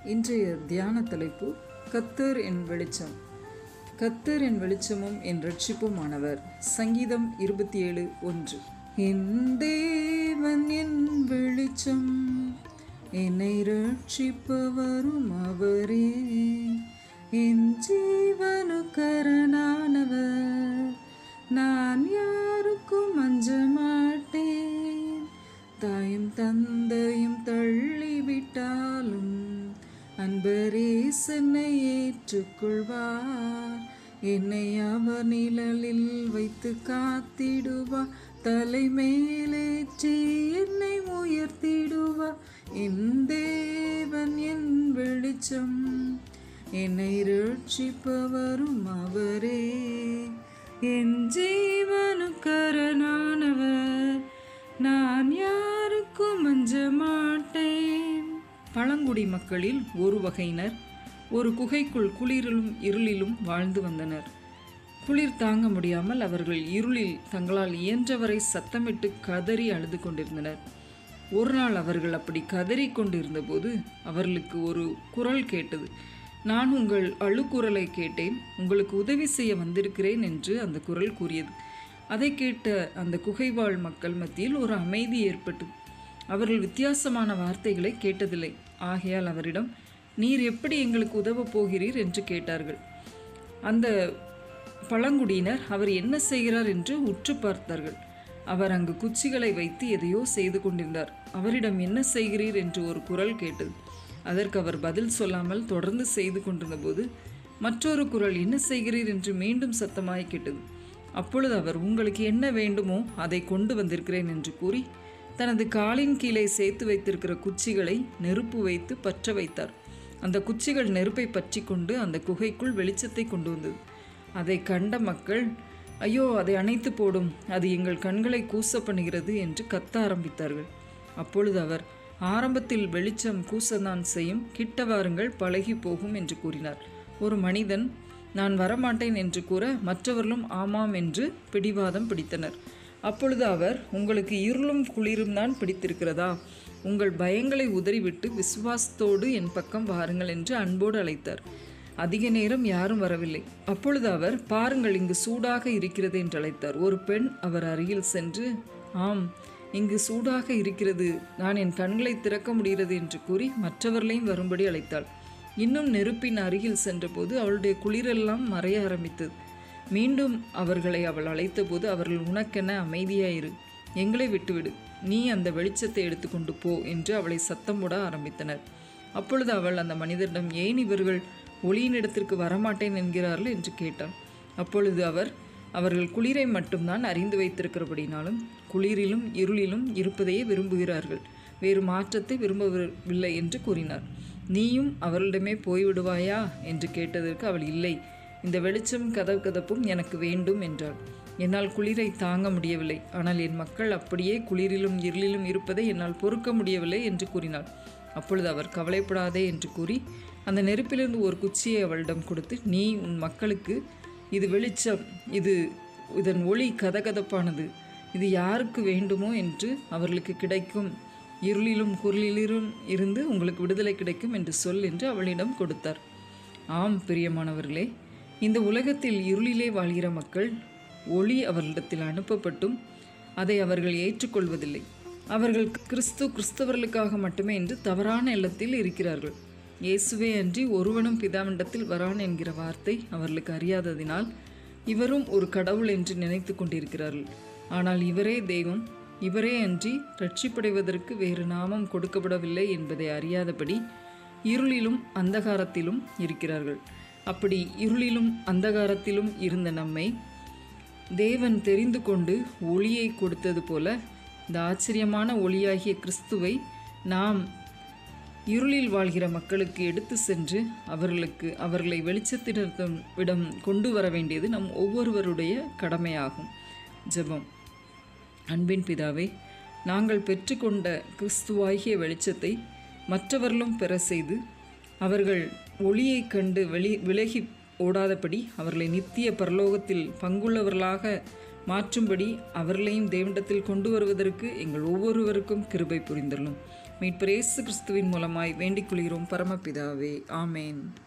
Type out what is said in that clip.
இன்றைய தியான தலைப்பு கத்தர் என் வெளிச்சம் கத்தர் என் வெளிச்சமும் என் ரட்சிப்புமானவர் சங்கீதம் இருபத்தி ஏழு ஒன்று என் தேவன் என் வெளிச்சம் என்னை ரட்சிப்பவரும் அவரே என் ஜீவனுக்கரணானவர் நான் யாருக்கும் அஞ்ச மாட்டேன் தாயும் தந்தையும் தள்ளிவிட்டாலும் அன்பரே சென்னை ஏற்றுக்கொள்வார் என்னை அவர் நிழலில் வைத்து காத்திடுவார் தலைமேலேற்றி என்னை உயர்த்திடுவார் என் தேவன் என் வெளிச்சம் என்னை ரட்சிப்பவரும் அவரே என் ஜீவனுக்கரணானவர் நான் யாருக்கும் அஞ்ச மாட்டேன் பழங்குடி மக்களில் ஒரு வகையினர் ஒரு குகைக்குள் குளிரிலும் இருளிலும் வாழ்ந்து வந்தனர் குளிர் தாங்க முடியாமல் அவர்கள் இருளில் தங்களால் இயன்றவரை சத்தமிட்டு கதறி அழுது கொண்டிருந்தனர் ஒரு நாள் அவர்கள் அப்படி கதறி கொண்டிருந்தபோது அவர்களுக்கு ஒரு குரல் கேட்டது நான் உங்கள் அழுக்குரலை கேட்டேன் உங்களுக்கு உதவி செய்ய வந்திருக்கிறேன் என்று அந்த குரல் கூறியது அதை கேட்ட அந்த குகைவாழ் மக்கள் மத்தியில் ஒரு அமைதி ஏற்பட்டது அவர்கள் வித்தியாசமான வார்த்தைகளை கேட்டதில்லை ஆகையால் அவரிடம் நீர் எப்படி எங்களுக்கு உதவப் போகிறீர் என்று கேட்டார்கள் அந்த பழங்குடியினர் அவர் என்ன செய்கிறார் என்று உற்று பார்த்தார்கள் அவர் அங்கு குச்சிகளை வைத்து எதையோ செய்து கொண்டிருந்தார் அவரிடம் என்ன செய்கிறீர் என்று ஒரு குரல் கேட்டது அதற்கு அவர் பதில் சொல்லாமல் தொடர்ந்து செய்து கொண்டிருந்தபோது மற்றொரு குரல் என்ன செய்கிறீர் என்று மீண்டும் சத்தமாய் கேட்டது அப்பொழுது அவர் உங்களுக்கு என்ன வேண்டுமோ அதை கொண்டு வந்திருக்கிறேன் என்று கூறி தனது காலின் கீழே சேர்த்து வைத்திருக்கிற குச்சிகளை நெருப்பு வைத்து பற்ற வைத்தார் அந்த குச்சிகள் நெருப்பை பற்றி கொண்டு அந்த குகைக்குள் வெளிச்சத்தை கொண்டு வந்தது அதை கண்ட மக்கள் ஐயோ அதை அணைத்து போடும் அது எங்கள் கண்களை கூச பண்ணுகிறது என்று கத்த ஆரம்பித்தார்கள் அப்பொழுது அவர் ஆரம்பத்தில் வெளிச்சம் கூசதான் செய்யும் கிட்ட வாருங்கள் பழகி போகும் என்று கூறினார் ஒரு மனிதன் நான் வரமாட்டேன் என்று கூற மற்றவர்களும் ஆமாம் என்று பிடிவாதம் பிடித்தனர் அப்பொழுது அவர் உங்களுக்கு இருளும் குளிரும் தான் பிடித்திருக்கிறதா உங்கள் பயங்களை உதறிவிட்டு விசுவாசத்தோடு என் பக்கம் வாருங்கள் என்று அன்போடு அழைத்தார் அதிக நேரம் யாரும் வரவில்லை அப்பொழுது அவர் பாருங்கள் இங்கு சூடாக இருக்கிறது என்று அழைத்தார் ஒரு பெண் அவர் அருகில் சென்று ஆம் இங்கு சூடாக இருக்கிறது நான் என் கண்களை திறக்க முடிகிறது என்று கூறி மற்றவர்களையும் வரும்படி அழைத்தாள் இன்னும் நெருப்பின் அருகில் சென்றபோது அவளுடைய குளிரெல்லாம் மறைய ஆரம்பித்தது மீண்டும் அவர்களை அவள் அழைத்தபோது அவர்கள் உனக்கென அமைதியாயிரு எங்களை விட்டுவிடு நீ அந்த வெளிச்சத்தை எடுத்துக்கொண்டு போ என்று அவளை சத்தம் போட ஆரம்பித்தனர் அப்பொழுது அவள் அந்த மனிதரிடம் ஏன் இவர்கள் ஒளியினிடத்திற்கு வரமாட்டேன் என்கிறார்கள் என்று கேட்டாள் அப்பொழுது அவர் அவர்கள் குளிரை மட்டும்தான் அறிந்து வைத்திருக்கிறபடினாலும் குளிரிலும் இருளிலும் இருப்பதையே விரும்புகிறார்கள் வேறு மாற்றத்தை விரும்பவில்லை என்று கூறினார் நீயும் அவர்களிடமே போய்விடுவாயா என்று கேட்டதற்கு அவள் இல்லை இந்த வெளிச்சம் கதவு கதப்பும் எனக்கு வேண்டும் என்றாள் என்னால் குளிரை தாங்க முடியவில்லை ஆனால் என் மக்கள் அப்படியே குளிரிலும் இருளிலும் இருப்பதை என்னால் பொறுக்க முடியவில்லை என்று கூறினாள் அப்பொழுது அவர் கவலைப்படாதே என்று கூறி அந்த நெருப்பிலிருந்து ஒரு குச்சியை அவளிடம் கொடுத்து நீ உன் மக்களுக்கு இது வெளிச்சம் இது இதன் ஒளி கதகதப்பானது இது யாருக்கு வேண்டுமோ என்று அவர்களுக்கு கிடைக்கும் இருளிலும் குரலிலும் இருந்து உங்களுக்கு விடுதலை கிடைக்கும் என்று சொல் என்று அவளிடம் கொடுத்தார் ஆம் பிரியமானவர்களே இந்த உலகத்தில் இருளிலே வாழ்கிற மக்கள் ஒளி அவர்களிடத்தில் அனுப்பப்பட்டும் அதை அவர்கள் ஏற்றுக்கொள்வதில்லை அவர்கள் கிறிஸ்து கிறிஸ்தவர்களுக்காக மட்டுமே என்று தவறான எண்ணத்தில் இருக்கிறார்கள் இயேசுவே அன்றி ஒருவனும் பிதாவிண்டத்தில் வரான் என்கிற வார்த்தை அவர்களுக்கு அறியாததினால் இவரும் ஒரு கடவுள் என்று நினைத்து கொண்டிருக்கிறார்கள் ஆனால் இவரே தெய்வம் இவரே அன்றி ரட்சிப்படைவதற்கு வேறு நாமம் கொடுக்கப்படவில்லை என்பதை அறியாதபடி இருளிலும் அந்தகாரத்திலும் இருக்கிறார்கள் அப்படி இருளிலும் அந்தகாரத்திலும் இருந்த நம்மை தேவன் தெரிந்து கொண்டு ஒளியை கொடுத்தது போல இந்த ஆச்சரியமான ஒளியாகிய கிறிஸ்துவை நாம் இருளில் வாழ்கிற மக்களுக்கு எடுத்து சென்று அவர்களுக்கு அவர்களை வெளிச்சத்திடம் விடம் கொண்டு வர வேண்டியது நம் ஒவ்வொருவருடைய கடமையாகும் ஜெபம் அன்பின் பிதாவே நாங்கள் பெற்றுக்கொண்ட கிறிஸ்துவாகிய வெளிச்சத்தை மற்றவர்களும் பெற செய்து அவர்கள் ஒளியை கண்டு வெளி விலகி ஓடாதபடி அவர்களை நித்திய பரலோகத்தில் பங்குள்ளவர்களாக மாற்றும்படி அவர்களையும் தேவண்டத்தில் கொண்டு வருவதற்கு எங்கள் ஒவ்வொருவருக்கும் கிருபை புரிந்துள்ளோம் மீட்பர் இயேசு கிறிஸ்துவின் மூலமாய் வேண்டிக் கொள்கிறோம் பரமபிதாவே ஆமேன்